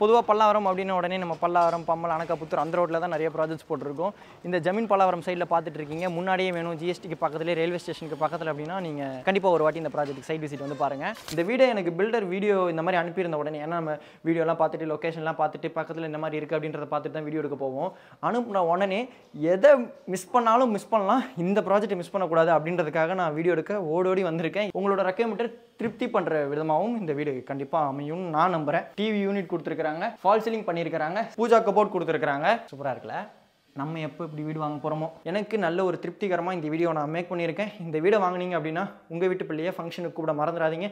பொதுவாக பல்லாவரம் அப்படின்னு உடனே நம்ம பல்லாவரம் பம்மல் அணக்கப்புத்தூர் அந்த ரோட்டில் தான் நிறைய ப்ராஜெக்ட்ஸ் போட்டிருக்கோம் இந்த ஜமீன் பல்லாவரம் சைடில் பார்த்துட்டு இருக்கீங்க முன்னாடியே வேணும் ஜிஎஸ்டிக்கு பக்கத்துலேயே ரயில்வே ஸ்டேஷனுக்கு பக்கத்தில் அப்படின்னா நீங்கள் கண்டிப்பாக ஒரு வாட்டி இந்த ப்ராஜெக்ட் சைட் விசிட் வந்து பாருங்கள் இந்த வீடியோ எனக்கு பில்டர் வீடியோ இந்த மாதிரி அனுப்பியிருந்த உடனே ஏன்னா நம்ம வீடியோலாம் பார்த்துட்டு லொக்கேஷன்லாம் பார்த்துட்டு பக்கத்தில் இந்த மாதிரி இருக்குது அப்படின்றத பார்த்துட்டு தான் வீடியோ எடுக்க போவோம் அனுப்புன உடனே எதை மிஸ் பண்ணாலும் மிஸ் பண்ணலாம் இந்த ப்ராஜெக்ட் மிஸ் பண்ணக்கூடாது அப்படின்றதுக்காக நான் வீடியோ எடுக்க ஓடோடி வந்திருக்கேன் உங்களோட ரெக்கமெண்டட் திருப்தி பண்ணுற விதமாகவும் இந்த வீடியோ கண்டிப்பாக அமையும் நான் நம்புகிறேன் டிவி யூனிட் கொடுத்துருக்காங்க ஃபால் சீலிங் பண்ணியிருக்கிறாங்க பூஜா கபோர்ட் கொடுத்துருக்காங்க சூப்பராக இருக்குல்ல நம்ம எப்போ இப்படி வீடு வாங்க போகிறோமோ எனக்கு நல்ல ஒரு திருப்திகரமாக இந்த வீடியோ நான் மேக் பண்ணியிருக்கேன் இந்த வீடை வாங்குனீங்க அப்படின்னா உங்கள் வீட்டு பிள்ளையை ஃபங்க்ஷனுக்கு கூட மறந்துடாதீங்க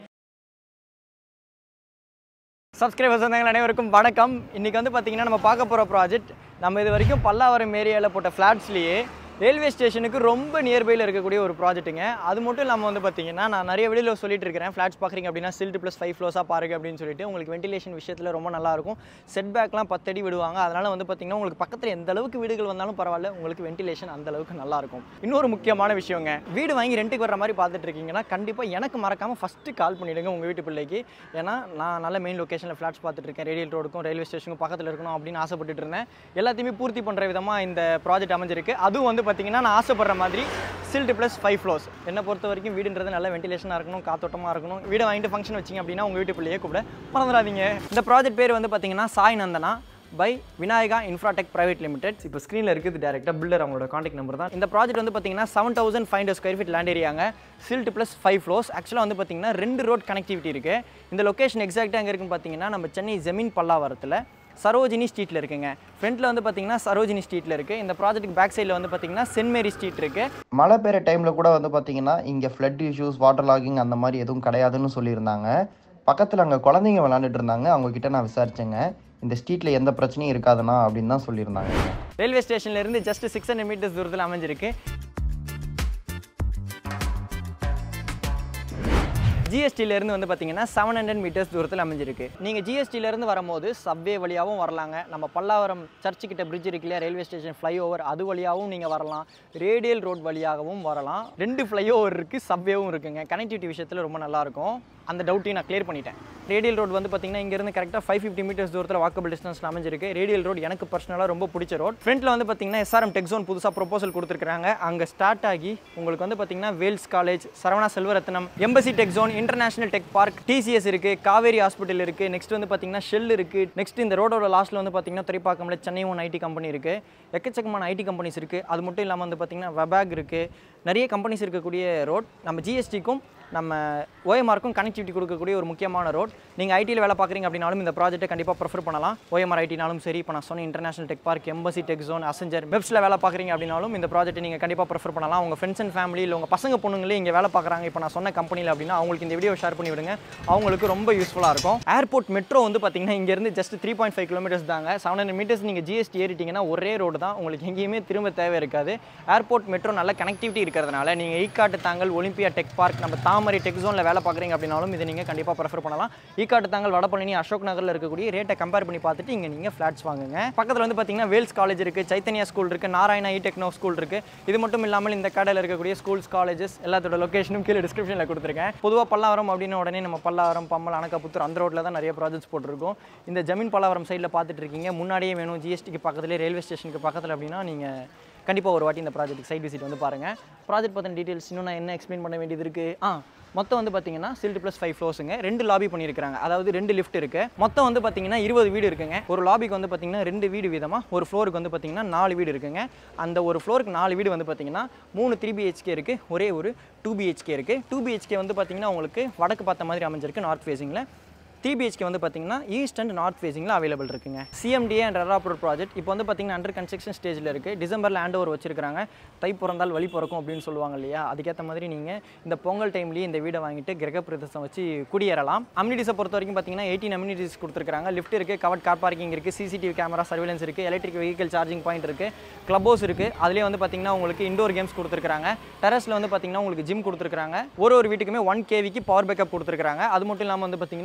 சப்ஸ்கிரைபர்ஸ் வந்தவங்க அனைவருக்கும் வணக்கம் இன்றைக்கி வந்து பார்த்தீங்கன்னா நம்ம பார்க்க போகிற ப்ராஜெக்ட் நம்ம இது வரைக்கும் பல்லாவரம் ஏரியாவில் போட்ட ஃப்ளாட்ஸ்லேயே ரயில்வே ஸ்டேஷனுக்கு ரொம்ப நியர்பையில் இருக்கக்கூடிய ஒரு ப்ராஜெக்ட்டுங்க அது மட்டும் இல்லாமல் வந்து பார்த்தீங்கன்னா நான் நிறைய வீடியோ சொல்லிட்டு இருக்கிறேன் ஃப்ளாட்ஸ் பார்க்குறீங்க அப்படின்னா சில்ட் ப்ளஸ் ஃபைவ் ஃப்ளோஸாக பாருங்க அப்படின்னு சொல்லிட்டு உங்களுக்கு வென்டிலேஷன் விஷயத்தில் ரொம்ப நல்லா இருக்கும் செட் பேக்லாம் பத்தடி விடுவாங்க அதனால் வந்து பார்த்தீங்கன்னா உங்களுக்கு பக்கத்தில் எந்த அளவுக்கு வீடுகள் வந்தாலும் பரவாயில்ல உங்களுக்கு வென்டிலேஷன் அந்த அளவுக்கு நல்லா இருக்கும் இன்னொரு முக்கியமான விஷயங்க வீடு வாங்கி ரெண்டுக்கு வர மாதிரி பார்த்துட்டு இருக்கீங்கன்னா கண்டிப்பாக எனக்கு மறக்காமல் ஃபஸ்ட்டு கால் பண்ணிவிடுங்க உங்கள் வீட்டு பிள்ளைக்கு ஏன்னா நான் நல்ல மெயின் லொக்கேஷனில் ஃப்ளாட்ஸ் பார்த்துட்டு இருக்கேன் ரேடியல் ரோடுக்கும் ரயில்வே ஸ்டேஷனுக்கும் பக்கத்தில் இருக்கணும் அப்படின்னு ஆசைப்பட்டுட்டு இருந்தேன் எல்லாத்தையுமே பூர்த்தி பண்ணுற விதமாக இந்த ப்ராஜெக்ட் அமைஞ்சிருக்கு அதுவும் வந்து பார்த்தீங்கன்னா நான் ஆசைப்படுற மாதிரி சில்ட் ப்ளஸ் ஃபைவ் ஃப்ளோர்ஸ் என்னை பொறுத்த வரைக்கும் வீடுன்றது நல்ல வென்டிலேஷனாக இருக்கணும் காத்தோட்டமாக இருக்கணும் வீடை வாங்கிட்டு ஃபங்க்ஷன் வச்சிங்க அப்படின்னா உங்கள் வீட்டு பிள்ளையே கூட மறந்துடாதீங்க இந்த ப்ராஜெக்ட் பேர் வந்து பார்த்தீங்கன்னா Sai Nandana by Vinayaka infratech private limited இப்போ ஸ்க்ரீனில் இருக்குது டேரெக்டாக பில்டர் அவங்களோட காண்டாக்ட் நம்பர் தான் இந்த ப்ராஜெக்ட் வந்து பார்த்தீங்கன்னா seven thousand five hundred square feet land ஏரியாங்க சில்ட் ப்ளஸ் ஃபைவ் ஃப்ளோர்ஸ் ஆக்சுவலாக வந்து பார்த்தீங்கன்னா ரெண்டு ரோட் கனெக்டிவிட்டி இருக்குது இந்த லொக்கேஷன் எக்ஸாக்டாக எங்கே இருக்குன்னு பார்த்தீங்கன்னா நம்ம சென்னை ஜமீன் பல்லாவரத்தில் சரோஜினி ஸ்ட்ரீட்டில் இருக்குங்க ஃப்ரண்ட்டில் வந்து பார்த்தீங்கன்னா சரோஜினி ஸ்ட்ரீட்டில் இருக்குது இந்த ப்ராஜெக்ட் பேக் சைடில் வந்து பார்த்தீங்கன்னா சென்ட் மேரி ஸ்ட்ரீட் இருக்குது மழை பெய்கிற டைமில் கூட வந்து பார்த்தீங்கன்னா இங்கே ஃப்ளட் இஷ்யூஸ் வாட்டர் லாகிங் அந்த மாதிரி எதுவும் கிடையாதுன்னு சொல்லியிருந்தாங்க பக்கத்தில் அங்கே குழந்தைங்க விளாண்டுட்டு இருந்தாங்க அவங்க கிட்ட நான் விசாரிச்சேங்க இந்த ஸ்ட்ரீட்டில் எந்த பிரச்சனையும் இருக்காதுண்ணா அப்படின்னு தான் சொல்லியிருந்தாங்க ரயில்வே ஸ்டேஷன்லேருந்து ஜஸ்ட் சிக்ஸ் ஹண்ட்ரட் மீட்டர்ஸ் தூரத்தில் அமைஞ்சிருக்கு ஜிஎஸ்டியிலேருந்து வந்து பார்த்தீங்கன்னா செவன் ஹண்ட்ரட் மீட்டர்ஸ் தூரத்தில் அமைஞ்சிருக்கு நீங்கள் ஜிஎஸ்டியிலேருந்து வரும்போது சப்வே வழியாகவும் வரலாங்க நம்ம பல்லாவரம் சர்ச்சு கிட்ட பிரிட்ஜ் இருக்கு இல்லையா ரயில்வே ஸ்டேஷன் ஃப்ளைஓவர் அது வழியாகவும் நீங்கள் வரலாம் ரேடியல் ரோட் வழியாகவும் வரலாம் ரெண்டு ஃப்ளைஓவர் இருக்குது சப்வேவும் இருக்குங்க கனெக்டிவிட்டி விஷயத்தில் ரொம்ப நல்லாயிருக்கும் அந்த டவுட்டையும் நான் கிளியர் பண்ணிட்டேன் ரேடியல் ரோட் வந்து பார்த்தீங்கன்னா இங்கேருந்து கரெக்டாக ஃபைவ் ஃபிஃப்டி மீட்டர்ஸ் தூரத்தில் வாக்கபிள் டிஸ்டன்ஸில் அமைஞ்சிருக்கு ரேடியல் ரோட் எனக்கு பர்சனலாக ரொம்ப பிடிச்ச ரோட் ஃப்ரண்ட்டில் வந்து பார்த்தீங்கன்னா எஸ்ஆர்எம் டெக் ஜோன் புதுசாக ப்ரொபோசல் கொடுத்துருக்காங்க அங்கே ஸ்டார்ட் ஆகி உங்களுக்கு வந்து பார்த்தீங்கன்னா Vels college Saravana Selvarathnam Embassy tech zone international tech park TCS இருக்குது காவேரி ஹாஸ்பிட்டல் இருக்குது நெக்ஸ்ட் வந்து பார்த்தீங்கன்னா ஷெல் இருக்குது நெக்ஸ்ட் இந்த ரோடோட லாஸ்ட்டில் வந்து பார்த்தீங்கன்னா துறைப்பாக்கம்ல சென்னை ஒன் ஐடி கம்பெனி இருக்குது எக்கச்சக்கமான ஐடி கம்பெனிஸ் இருக்குது அது மட்டும் இல்லாமல் வந்து பார்த்தீங்கன்னா வெபேக் இருக்குது நிறைய கம்பெனிஸ் இருக்கக்கூடிய ரோட் நம்ம ஜிஎஸ்டிக்கும் நம்ம ஓஎம்ஆருக்கும் கனெக்டிவிட்டி கொடுக்கக்கூடிய ஒரு முக்கியமான ரோட் நீங்கள் ஐடியில் வேலை பார்க்குறீங்க அப்படின்னாலும் இந்த ப்ராஜெக்ட்டை கண்டிப்பாக ப்ரிஃபர் பண்ணலாம் ஓஎம்ஆர் ஐடினாலும் சரி இப்போ நான் சொன்ன international tech park Embassy tech zone Accenture வெப்ஸில் வேலை பார்க்குறீங்க அப்படின்னாலும் இந்த ப்ராஜெக்ட்டை நீங்கள் கண்டிப்பாக ப்ரிஃபர் பண்ணலாம் உங்கள் ஃப்ரெண்ட்ஸ் அண்ட் ஃபேமிலி இல்லை உங்கள் பசங்க பொண்ணுங்களே இங்கே வேலை பார்க்குறாங்க இப்போ நான் சொன்ன கம்பெனியில் அப்படின்னா அவங்களுக்கு இந்த வீடியோ ஷேர் பண்ணி விடுங்க அவங்களுக்கு ரொம்ப யூஸ்ஃபுல்லாக இருக்கும் ஏர்போர்ட் மெட்ரோ வந்து பார்த்தீங்கன்னா இங்கேருந்து just three point five kilometres தாங்க செவன் ஹண்ட்ரட் மீட்டர்ஸ் நீங்கள் ஜிஎஸ்டி ஏறிட்டீங்கன்னா ஒரே ரோடு தான் உங்களுக்கு எங்கேயுமே திரும்ப தேவை இருக்காது ஏர்போர்ட் மெட்ரோ நல்ல கனெக்டிவிட்டி இருக்கிறதுனால நீங்கள் Ekkattu Thangal Olympia tech park நம்ம தாமரை டெக் ஜோனில் வேலை பார்க்குறீங்க அப்படின்னாலும் இதை நீங்கள் கண்டிப்பாக ப்ரிஃபர் பண்ணலாம் ஈக்காட்டு தாங்கல் வடபழனி அசோக் நகரில் இருக்கக்கூடிய ரேட்டை கம்பேர் பண்ணி பார்த்துட்டு இங்கே நீங்கள் ஃப்ளாட்ஸ் வாங்குங்க பக்கத்தில் வந்து பார்த்தீங்கன்னா வேல்ஸ் காலேஜ் இருக்குது சைத்தன்யா ஸ்கூல் இருக்குது நாராயணா இ டெக்னோ ஸ்கூல் இருக்குது இது மட்டும் இல்லாமல் இந்த கடையில் இருக்கக்கூடிய ஸ்கூல்ஸ் காலேஜஸ் எல்லாத்தோட லொக்கேஷனும் கீழே டிஸ்கிரிப்ஷனில் கொடுத்துருக்கேன் பொதுவாக பல்லாவரம் அப்படின்னு உடனே நம்ம பல்லாவரம் பம்மல் அணக்கப்புத்தூர் அந்த ரோட்டில் தான் நிறைய ப்ராஜெக்ட்ஸ் போட்டிருக்கோம் இந்த ஜமீன் பல்லாவரம் சைடில் பார்த்துட்டு இருக்கீங்க முன்னாடியே வேணும் ஜிஎஸ்டிக்கு பக்கத்துலேயே ரயில்வே ஸ்டேஷனுக்கு பக்கத்தில் அப்படின்னா நீங்கள் கண்டிப்பாக ஒரு வாட்டி இந்த ப்ராஜெக்ட் சைட் விசிட் வந்து பாருங்கள் ப்ராஜெக்ட் பற்றின டீட்டெயில்ஸ் இன்னும் நான் என்ன எக்ஸ்பிளைன் பண்ண வேண்டியது இருக்குது ஆ மொத்தம் வந்து பார்த்தீங்கன்னா சில்ட் ப்ளஸ் ஃபைவ் ஃப்ளோர்ஸுங்க ரெண்டு லாபி பண்ணியிருக்காங்க அதாவது ரெண்டு லிஃப்ட் இருக்குது மொத்தம் வந்து பார்த்தீங்கன்னா இருபது வீடு இருக்குங்க ஒரு லாபிக்கு வந்து பார்த்தீங்கன்னா ரெண்டு வீடு வீதமாக ஒரு ஃப்ளோருக்கு வந்து பார்த்தீங்கன்னா நாலு வீடு இருக்குங்க அந்த ஒரு ஃப்ளோருக்கு நாலு வீடு வந்து பார்த்தீங்கன்னா மூணு த்ரீ பிஹெச்கே இருக்குது ஒரே ஒரு டூ பிஹெச்கே இருக்குது டூ பிஹெச்கே வந்து பார்த்தீங்கன்னா உங்களுக்கு வடக்கு பார்த்த மாதிரி அமைஞ்சிருக்கு நார்த் ஃபேஸிங்கில் த்ரீ பிஹெச்கே வந்து பார்த்தீங்கன்னா ஈஸ்ட் அண்ட் நார்த் ஃபேஸிங்கில் அவைலபிள் இருக்குங்க சிஎம்டிஏ அண்ட் ரெராப்பூர் ப்ராஜெக்ட் இப்போ வந்து பார்த்தீங்கன்னா அண்டர் கன்ஸ்ட்ரக்ஷன் ஸ்டேஜில் இருக்குது டிசம்பரில் ஹேண்ட் ஓவர் வச்சிருக்காங்க தை பிறந்தால் வழி பிறக்கும் அப்படின்னு சொல்லுவாங்க இல்லையா அதுக்கேற்ற மாதிரி நீங்கள் இந்த பொங்கல் டைம்லேயே இந்த வீடை வாங்கிட்டு கிரக பிரதேசம் வச்சு குடியேறலாம் அம்யூனிட்டிஸை பொறுத்த வரைக்கும் பார்த்தீங்கன்னா எயிட்டீன் அம்யூனிட்டிஸ் கொடுத்துருக்காங்க லிஃப்ட் இருக்குது கவர்ட் கார் பார்க்கிங் இருக்குது சிசிடிவி கேமரா சர்வேலன்ஸ் இருக்குது எலக்ட்ரிக் வெஹிக்கல் சார்ஜிங் பாயிண்ட் இருக்குது கிளப் ஹவுஸ் இருக்குது அதுலேயே வந்து பார்த்தீங்கன்னா உங்களுக்கு இண்டோர் கேம்ஸ் கொடுத்துருக்காங்க டெரஸில் வந்து பார்த்தீங்கன்னா உங்களுக்கு ஜிம் கொடுத்துருக்காங்க ஒரு ஒரு வீட்டுக்குமே ஒன் கேவிக்கு பவர் பேக்கப் கொடுத்துருக்காங்க அது மட்டும் இல்லாமல் வந்து பார்த்தீங்கன்னா காமன்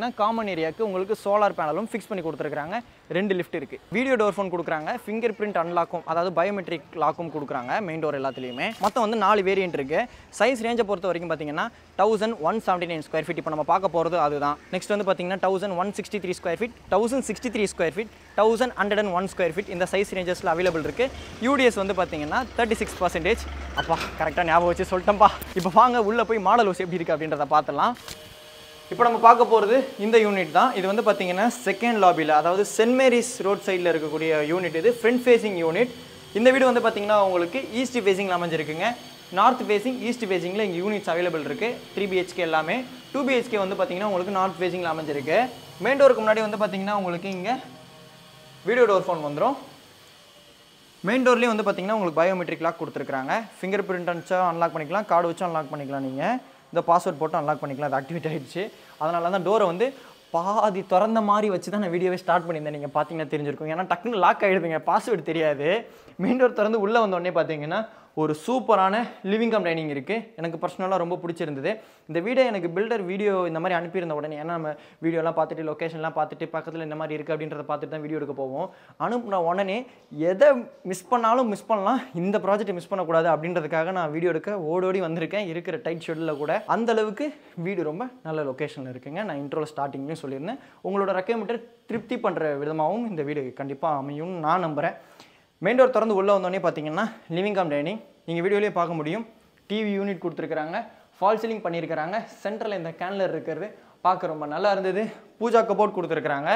காமன் ஏரியாவுக்கு உங்களுக்கு சோலார் பேனலும் ஃபிக்ஸ் பண்ணி கொடுத்துருக்காங்க ரெண்டு லிஃப்ட் இருக்குது வீடியோ டோர் ஃபோன் கொடுக்குறாங்க ஃபிங்கர் பிரிண்ட் அன்லாக்கும் அதாவது பயோமெட்ரிக் லாக்கும் கொடுக்குறாங்க மெயின் டோர் எல்லாத்துலேயுமே மொத்தம் வந்து நாலு வேரியன்ட் இருக்குது சைஸ் ரேஞ்சை பொறுத்த வரைக்கும் பார்த்தீங்கன்னா thousand one seventy nine square feet இப்போ நம்ம பார்க்க போகிறது அதுதான் நெக்ஸ்ட் வந்து பார்த்தீங்கன்னா thousand one sixty three square feet thousand sixty three square feet thousand hundred and one square feet இந்த சைஸ் ரேஞ்சஸில் அவைலபிள் இருக்குது யூடிஎஸ் வந்து பார்த்தீங்கன்னா தேர்ட்டி சிக்ஸ் பர்சன்டேஜ் அப்பா கரெக்டாக ஞாபகம் வச்சு சொல்லிட்டேன்ப்பா இப்போ வாங்க உள்ளே போய் மாடல் ஹவுஸ் எப்படி இருக்குது அப்படின்றத பார்த்துலாம் இப்போ நம்ம பார்க்க போகிறது இந்த யூனிட் தான் இது வந்து பார்த்தீங்கன்னா செகண்ட் லாபியில் அதாவது சென்ட் மேரிஸ் ரோட் சைடில் இருக்கக்கூடிய யூனிட் இது ஃப்ரண்ட் ஃபேசிங் யூனிட் இந்த வீடு வந்து பார்த்தீங்கன்னா உங்களுக்கு ஈஸ்ட் ஃபேசிங்கில் அமைஞ்சிருக்குங்க நார்த் ஃபேசிங் ஈஸ்ட் ஃபேசிங்கில் இங்கே யூனிட்ஸ் அவைலபிள் இருக்குது த்ரீ பிஹெச்கே எல்லாமே டூ பிஹெச்கே வந்து பார்த்தீங்கன்னா உங்களுக்கு நார்த் ஃபேசிங்கில் அமைஞ்சிருக்கு மெயின் டோருக்கு முன்னாடி வந்து பார்த்தீங்கன்னா உங்களுக்கு இங்கே வீடியோ டோர் ஃபோன் வந்துடும் மெயின் டோர்லேயும் வந்து பார்த்தீங்கன்னா உங்களுக்கு பயோமெட்ரிக் லாக் கொடுத்துருக்காங்க ஃபிங்கர் பிரிண்ட் வச்சா அன்லாக் பண்ணிக்கலாம் கார்டு வச்சு அன்லாக் பண்ணிக்கலாம் நீங்கள் இந்த பாஸ்வேர்ட் போட்டு அன்லாக் பண்ணிக்கலாம் அது ஆக்டிவேட் ஆயிடுச்சு அதனால தான் டோரை வந்து பாதி திறந்த மாதிரி வச்சு தான் நான் வீடியோவே ஸ்டார்ட் பண்ணியிருந்தேன் நீங்கள் பார்த்தீங்கன்னா தெரிஞ்சிருக்கும் ஏன்னா டக்குன்னு லாக் ஆகிடுதுங்க பாஸ்வேர்டு தெரியாது மெயின் டோர் திறந்து உள்ளே வந்தோடனே பார்த்தீங்கன்னா ஒரு சூப்பரான லிவிங் கம் டைனிங் இருக்குது எனக்கு பர்சனலாக ரொம்ப பிடிச்சிருந்தது இந்த வீடியோ எனக்கு பில்டர் வீடியோ இந்த மாதிரி அனுப்பியிருந்த உடனே ஏன்னா நம்ம வீடியோலாம் பார்த்துட்டு லொக்கேஷன்லாம் பார்த்துட்டு பக்கத்தில் இந்த மாதிரி இருக்குது அப்படின்றத பார்த்துட்டு தான் வீடியோ எடுக்க போவோம் அனுப்புன உடனே எதை மிஸ் பண்ணாலும் மிஸ் பண்ணலாம் இந்த ப்ராஜெக்ட்டை மிஸ் பண்ணக்கூடாது அப்படின்றதுக்காக நான் வீடியோ எடுக்க ஓடோடி வந்திருக்கேன் இருக்கிற டைட் ஷெட்யூலில் கூட அந்த அளவுக்கு வீடு ரொம்ப நல்ல லொக்கேஷனில் இருக்குங்க நான் இன்ட்ரோவில் ஸ்டார்டிங்லேயும் சொல்லியிருந்தேன் உங்களோட ரெக்கமெண்டர் திருப்தி பண்ணுற விதமாகவும் இந்த வீடு கண்டிப்பாக அமையும்னு நான் நம்புகிறேன் மெயின் டோர் திறந்து உள்ளே வந்தோடனே பார்த்தீங்கன்னா லிவிங் கம் டைனிங் நீங்கள் வீடியோலேயே பார்க்க முடியும் டிவி யூனிட் கொடுத்துருக்குறாங்க ஃபால் சீலிங் பண்ணியிருக்கிறாங்க சென்டரில் இந்த கேன்லர் இருக்கிறது பார்க்க ரொம்ப நல்லா இருந்தது பூஜா கபோர்ட் கொடுத்துருக்குறாங்க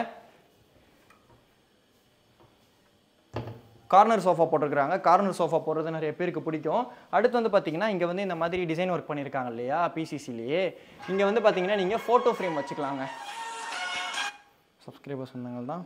கார்னர் சோஃபா போட்டிருக்கிறாங்க கார்னர் சோஃபா போடுறது நிறைய பேருக்கு பிடிக்கும் அடுத்து வந்து பார்த்தீங்கன்னா இங்கே வந்து இந்த மாதிரி டிசைன் ஒர்க் பண்ணியிருக்காங்க இல்லையா பிசிசிலேயே இங்கே வந்து பார்த்தீங்கன்னா நீங்கள் ஃபோட்டோ ஃப்ரேம் வச்சுக்கலாங்க சப்ஸ்கிரைபர்ஸ் வந்தாங்க தான்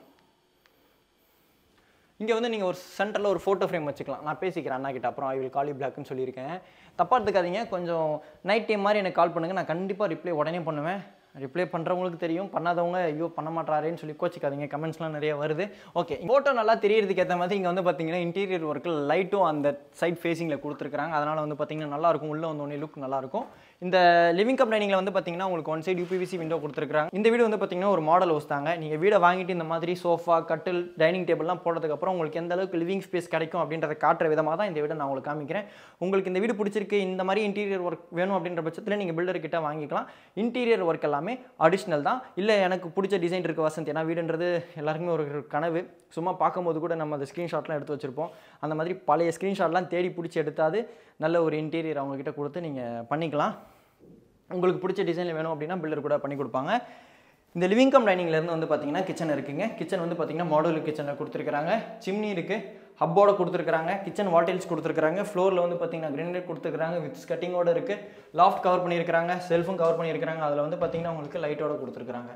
இங்கே வந்து நீங்கள் ஒரு சென்டரில் ஒரு ஃபோட்டோ ஃப்ரேம் வச்சுக்கலாம் நான் பேசிக்கிறேன் அண்ணா கிட்ட அப்புறம் ஐ வில் காலி பிளாக்னு சொல்லியிருக்கேன் தப்பாக எடுத்துக்காதீங்க கொஞ்சம் நைட் டைம் மாதிரி எனக்கு கால் பண்ணுங்கள் நான் கண்டிப்பாக ரிப்ளை உடனே பண்ணுவேன் ரிப்ளை பண்ணுறவங்களுக்கு தெரியும் பண்ணாதவங்க ஐயோ பண்ண மாட்டாரேன்னு சொல்லி கோச்சிக்காதீங்க கமெண்ட்ஸ்லாம் நிறைய வருது ஓகே ஃபோட்டோ நல்லா தெரியறதுக்கு ஏற்ற மாதிரி இங்கே வந்து பார்த்தீங்கன்னா இன்டீரியர் ஒர்க்கில் லைட்டும் அந்த சைட் ஃபேஸிங்கில் கொடுத்துருக்காங்க அதனால் வந்து பார்த்தீங்கன்னா நல்லாயிருக்கும் உள்ளே வந்தோடனே லுக் நல்லாயிருக்கும் இந்த லிவிங் கம் டைனிங்கில் வந்து பார்த்தீங்கன்னா உங்களுக்கு ஒன் சைடு யூபிவிசி விண்டோ கொடுத்துருக்காங்க இந்த வீடு வந்து பார்த்தீங்கன்னா ஒரு மாடல் ஹவுஸ் தாங்க நீங்கள் வீடை வாங்கிட்டு இந்த மாதிரி சோஃபா கட்டில் டைனிங் டேபிள்லாம் போடுறதுக்கப்புறம் உங்களுக்கு எந்த அளவுக்கு லிவிங் ஸ்பேஸ் கிடைக்கும் அப்படின்றத காட்டுற விதமாக தான் இந்த வீடை நான் உங்களுக்கு காமிக்கிறேன் உங்களுக்கு இந்த வீடு பிடிச்சிருக்கு இந்த மாதிரி இன்டீரியர் ஒர்க் வேணும் அப்படின்ற பட்சத்தில் நீங்கள் பில்டர் கிட்ட வாங்கிக்கலாம் இன்டீரியர் ஒர்க் எல்லாமே அடிஷ்னல் தான் இல்லை எனக்கு பிடிச்ச டிசைன் இருக்குது வசந்த் ஏன்னா வீடுன்றது எல்லாருக்குமே ஒரு கனவு சும்மா பார்க்கும்போது கூட நம்ம அந்த ஸ்க்ரீன்ஷாட்லாம் எடுத்து வச்சுருப்போம் அந்த மாதிரி பழைய ஸ்க்ரீன்ஷாட்லாம் தேடி பிடிச்சி எடுத்தாது நல்ல ஒரு இன்டீரியர் அவங்கக்கிட்ட கொடுத்து நீங்கள் பண்ணிக்கலாம் உங்களுக்கு பிடிச்ச டிசைனில் வேணும் அப்படின்னா பில்டர் கூட பண்ணி கொடுப்பாங்க இந்த லிவிங் கம் டைனிங்லேருந்து வந்து பார்த்தீங்கன்னா கிச்சன் இருக்குங்க கிச்சன் வந்து பார்த்தீங்கன்னா மாடல் கிச்சனில் கொடுத்துருக்காங்க சிம்னி இருக்குது ஹப்போட கொடுத்துருக்காங்க கிச்சன் வாட்டில்ஸ் கொடுத்துருக்காங்க ஃப்ளோரில் வந்து பார்த்தீங்கன்னா கிரனைட் கொடுத்துருக்காங்க வித் கட்டிங்கோட இருக்குது லாஃப்ட் கவர் பண்ணியிருக்காங்க செல்ஃபும் கவர் பண்ணியிருக்காங்க அதில் வந்து பார்த்தீங்கன்னா உங்களுக்கு லைட்டோட கொடுத்துருக்காங்க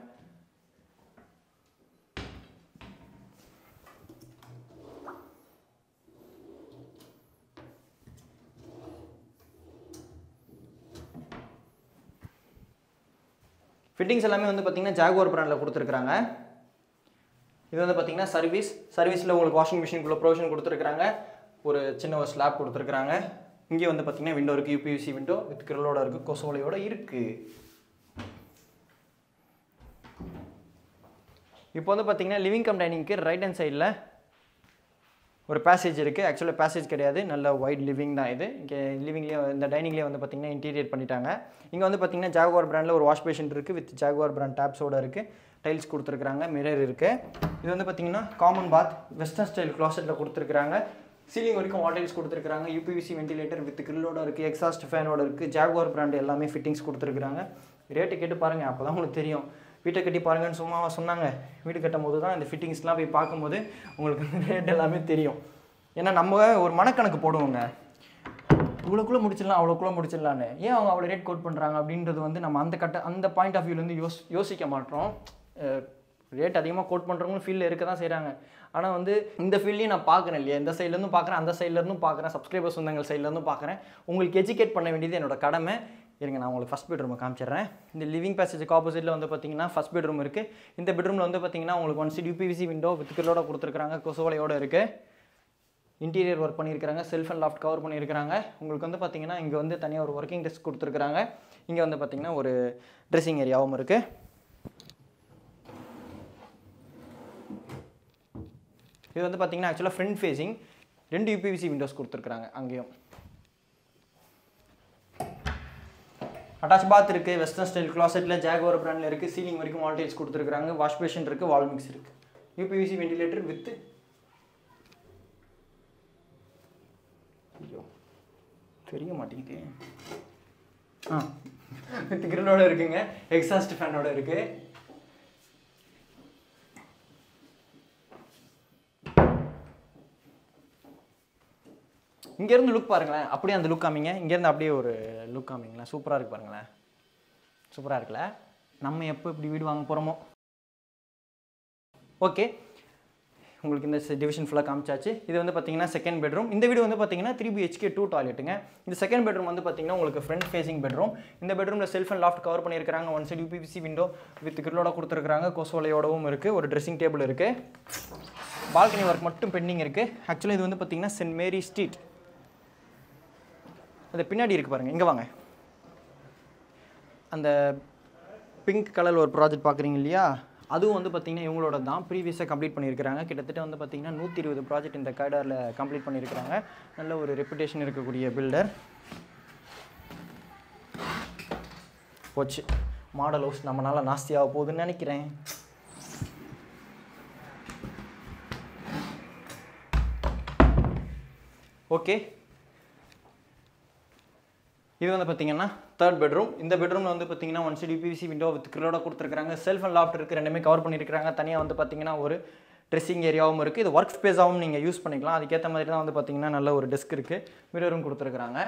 ஃபிட்டிங்ஸ் எல்லாமே வந்து பார்த்தீங்கன்னா ஜாகுவார் பிராண்டில் கொடுத்துருக்காங்க இது வந்து பார்த்தீங்கன்னா சர்வீஸ் சர்வீஸில் உங்களுக்கு வாஷிங் மிஷினுக்குள்ள ப்ரொவிஷன் கொடுத்துருக்காங்க ஒரு சின்ன ஒரு ஸ்லாப் கொடுத்துருக்காங்க இங்கே வந்து பார்த்தீங்கன்னா விண்டோ இருக்குது யூபிவிசி விண்டோ வித் கிரிலோட இருக்குது கொசோலையோட இருக்குது இப்போ வந்து பார்த்தீங்கன்னா லிவிங் கம் டைனிங்க்கு ரைட் ஹேண்ட் சைடில் ஒரு பேசேஜ் இருக்குது ஆக்சுவலாக பேசேஜ் கிடையாது நல்ல ஒயிட் லிவிங் தான் இது இங்கே லிவிங்லேயே இந்த டைனிங்லேயே வந்து பார்த்தீங்கன்னா இன்டீரியர் பண்ணிட்டாங்க இங்கே வந்து பார்த்தீங்கன்னா ஜாகுவார் பிராண்டில் ஒரு வாஷ் பேஷன் இருக்குது வித் ஜாகுவார் பிராண்ட் டேப்ஸோட இருக்குது டைல்ஸ் கொடுத்துருக்காங்க மிரர் இருக்குது இது வந்து பார்த்தீங்கன்னா காமன் பாத் வெஸ்டர்ன் ஸ்டைல் க்ளாசெட்டில் கொடுத்துருக்காங்க சீலிங் வரைக்கும் வாட்டர்ஸ் கொடுத்துருக்காங்க யூபிவிசி வென்டிலேட்டர் வித் கிரில்லோட இருக்குது எக்ஸாஸ்ட் ஃபேனோட இருக்குது ஜாகுவார் பிராண்ட் எல்லாமே ஃபிட்டிங்ஸ் கொடுத்துருக்காங்க ரேட்டு கேட்டு பாருங்கள் அப்போ தான் உங்களுக்கு தெரியும் வீட்டை கட்டி பாருங்கன்னு சும்மா சொன்னாங்க வீடு கட்டும் போது தான் இந்த ஃபிட்டிங்ஸ்லாம் போய் பார்க்கும்போது உங்களுக்கு ரேட் எல்லாமே தெரியும் ஏன்னா நம்ம ஒரு மனக்கணக்கு போடுவோங்க இவ்வளோக்குள்ளே முடிச்சிடலாம் அவ்வளோக்குள்ளே முடிச்சிடலான்னு ஏன் அவங்க அவ்வளோ ரேட் கோட் பண்ணுறாங்க அப்படின்றது வந்து நம்ம அந்த கட்ட அந்த பாயிண்ட் ஆஃப் வியூலேருந்து யோஸ் யோசிக்க மாட்டோம் ரேட் அதிகமாக கோட் பண்ணுறவங்களும் ஃபீல்டில் இருக்க தான் செய்கிறாங்க ஆனால் வந்து இந்த ஃபீல்டையும் நான் பார்க்குறேன் இல்லையா இந்த சைட்லேருந்தும் பார்க்குறேன் அந்த சைட்லேருந்தும் பார்க்குறேன் சப்ஸ்கிரைபர் சொந்தங்கள் சைட்லேருந்தும் பார்க்குறேன் உங்களுக்கு எஜுகேட் பண்ண வேண்டியது என்னோட கடமை இருங்க நான் உங்களுக்கு ஃபஸ்ட் பெட்ரூமை காமிச்சிடுறேன் இந்த லிவிங் பேசேஜுக்கு ஆப்போசிட்டில் வந்து பார்த்தீங்கன்னா ஃபஸ்ட் பெட்ரூம் இருக்குது இந்த பெட்ரூமில் வந்து பார்த்தீங்கன்னா உங்களுக்கு one seat UPVC window with கிலோட கொடுத்துருக்காங்க கொசுவலையோட இருக்குது இன்டீரியர் ஒர்க் பண்ணியிருக்காங்க செல்ஃப் அண்ட் லாஃப்ட் கவர் பண்ணியிருக்காங்க உங்களுக்கு வந்து பார்த்தீங்கன்னா இங்கே வந்து தனியாக ஒரு ஒர்க்கிங் டெஸ்க் கொடுத்துருக்காங்க இங்கே வந்து பார்த்தீங்கன்னா ஒரு ட்ரெஸ்ஸிங் ஏரியாவும் இருக்குது இது வந்து பார்த்தீங்கன்னா ஆக்சுவலாக ஃப்ரண்ட் ஃபேஸிங் ரெண்டு யூபிவிசி விண்டோஸ் கொடுத்துருக்குறாங்க அங்கேயும் அட்டாச் பாத் இருக்குது வெஸ்டர்ன் ஸ்டைல் கிளாசெட்டில் ஜாகோர் பிராண்டில் இருக்குது சீலிங் வரைக்கும் வால்டேஜ் கொடுத்துருக்காங்க வாஷ் பேஷன் இருக்குது வால் மிக்ஸ் இருக்குது யூபிவிசி வெண்டிலேட்டர் வித் ஐயோ தெரிய மாட்டேங்குது ஆ வித் கிரிலோட இருக்குங்க எக்ஸாஸ்ட் ஃபேனோட இருக்குது இங்கேருந்து லுக் பாருங்களேன் அப்படியே அந்த லுக் காமிங்க இங்கேருந்து அப்படியே ஒரு லுக் காமிங்களேன் சூப்பராக இருக்கு பாருங்களேன் சூப்பராக இருக்குல்ல நம்ம எப்போ இப்படி வீடு வாங்க போகிறோமோ ஓகே உங்களுக்கு இந்த டிவிஷன் ஃபுல்லாக காமிச்சாச்சு இது வந்து பார்த்தீங்கன்னா செகண்ட் பெட்ரூம் இந்த வீடு வந்து பார்த்தீங்கன்னா த்ரீ பிஹெச்கே டூ டாய்லெட்டுங்க இந்த செகண்ட் பெட்ரூம் வந்து பார்த்தீங்கன்னா உங்களுக்கு ஃப்ரண்ட் ஃபேசிங் பெட்ரூம் இந்த பெட்ரூமில் செல்ஃப் அண்ட் லாஃப்ட் கவர் பண்ணியிருக்காங்க one side UPVC window with கிரிலோட கொடுத்துருக்காங்க கொசோலையோடவும் இருக்குது ஒரு ட்ரெஸ்ஸிங் டேபிள் இருக்குது பால்கனி ஒர்க் மட்டும் பெண்டிங் இருக்குது ஆக்சுவலாக இது வந்து பார்த்தீங்கன்னா சென்ட் மேரி ஸ்ட்ரீட் அது பின்னாடி இருக்குது பாருங்கள் இங்கே வாங்க அந்த பிங்க் கலர் ஒரு ப்ராஜெக்ட் பார்க்குறீங்க இல்லையா அதுவும் வந்து பார்த்திங்கன்னா இவங்களோட தான் ப்ரீவியஸாக கம்ப்ளீட் பண்ணியிருக்கிறாங்க கிட்டத்தட்ட வந்து பார்த்திங்கன்னா நூற்றி இருபது ப்ராஜெக்ட் இந்த கைடாரில் கம்ப்ளீட் பண்ணியிருக்கிறாங்க நல்ல ஒரு ரெப்புடேஷன் இருக்கக்கூடிய பில்டர் போச்சு மாடல் ஹவுஸ் நம்மளால நாஸ்தியாக போகுதுன்னு நினைக்கிறேன் ஓகே இது வந்து பார்த்தீங்கன்னா தேர்ட் பெட்ரூம் இந்த பெட்ரூமில் வந்து பார்த்தீங்கன்னா one side PVC window with கிரிலோட கொடுத்துருக்காங்க செல்ஃப் அண்ட் லாஃப்ட் இருக்குது ரெண்டுமே கவர் பண்ணியிருக்காங்க தனியாக வந்து பார்த்தீங்கன்னா ஒரு ட்ரெஸ்ஸிங் ஏரியாவும் இருக்குது இது ஒர்க் ஸ்பேஸாகவும் நீங்கள் யூஸ் பண்ணிக்கலாம் அதுக்கேற்ற மாதிரி தான் வந்து பார்த்தீங்கன்னா நல்ல ஒரு டெஸ்க் இருக்குது மிரரும் கொடுத்துருக்குறாங்க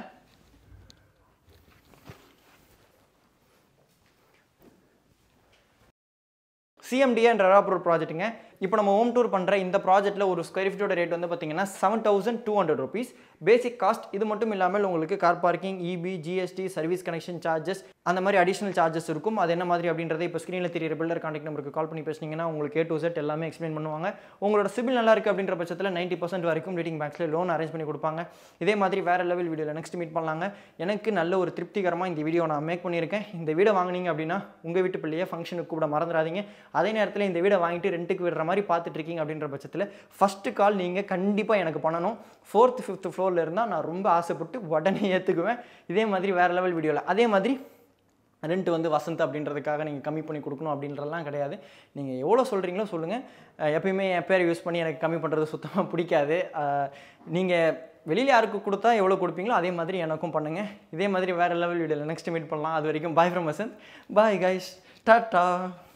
சிஎம்டிஏன்ற ராப்பூர் ப்ராஜெக்ட்டுங்க இப்போ நம்ம ஹோம் டூர் பண்ணுற இந்த ப்ராஜெக்ட்டில் ஒரு ஸ்கொயர் ஃபீட்டோட ரேட் வந்து பார்த்தீங்கன்னா seven thousand two hundred rupees basic cost இது மட்டும் இல்லாமல் உங்களுக்கு car parking EB GST service connection charges அந்த மாதிரி அடிஷனல் சார்ஜஸ் இருக்கும் அது என்ன மாதிரி அப்படின்றத இப்போ ஸ்க்ரீனில் தெரியற பில்டர் கான்டாக்ட் நம்பருக்கு கால் பண்ணி பேசுனீங்கன்னா உங்களுக்கு ஏ டு செட் எல்லாமே எக்ஸ்பிளைன் பண்ணுவாங்க உங்களோட சிபில் நல்லா இருக்குது அப்படின்ற பட்சத்தில் நைன்ட்டி பர்சன்ட் வரைக்கும் ரேட்டிங் பேங்க்ஸில் லோன் அரேஞ்ச் பண்ணி கொடுப்பாங்க இதே மாதிரி வேறு லெவல் வீடியோவில் நெக்ஸ்ட் மீட் பண்ணலாங்க எனக்கு நல்ல ஒரு திருப்திகரமாக இந்த வீடியோ நான் மேக் பண்ணியிருக்கேன் இந்த வீடை வாங்குனீங்க அப்படின்னா உங்கள் வீட்டு பிள்ளையை ஃபங்க்ஷனுக்கு கூட மறந்துடாதீங்க அதே நேரத்தில் இந்த வீடை வாங்கிட்டு ரெண்ட்டுக்கு விடுற மாதிரி பார்த்துட்டு இருக்கீங்க அப்படின்ற பட்சத்தில் ஃபஸ்ட்டு கால் நீங்கள் கண்டிப்பாக எனக்கு பண்ணணும் ஃபோர்த் ஃபிஃப்த் ஃப்ளோரில் இருந்தால் நான் ரொம்ப ஆசைப்பட்டு உடனே ஏற்றுக்குவேன் இதே மாதிரி வேறு லெவல் வீடியோவில் அதே மாதிரி ரெண்ட் வந்து வசந்த் அப்படின்றதுக்காக நீங்கள் கம்மி பண்ணி கொடுக்கணும் அப்படின்றதெல்லாம் கிடையாது நீங்கள் எவ்வளோ சொல்கிறீங்களோ சொல்லுங்கள் அஹ் எப்பயுமே என் பேரை யூஸ் பண்ணி எனக்கு கம்மி பண்ணுறது சுத்தமாக பிடிக்காது நீங்கள் வெளியில் யாருக்கு கொடுத்தா எவ்வளோ கொடுப்பீங்களோ அதே மாதிரி எனக்கும் பண்ணுங்கள் இதே மாதிரி வேறு லெவல் வீடியோவில் நெக்ஸ்ட் மீட் பண்ணலாம் அது வரைக்கும் bye from Vasanth bye guys tata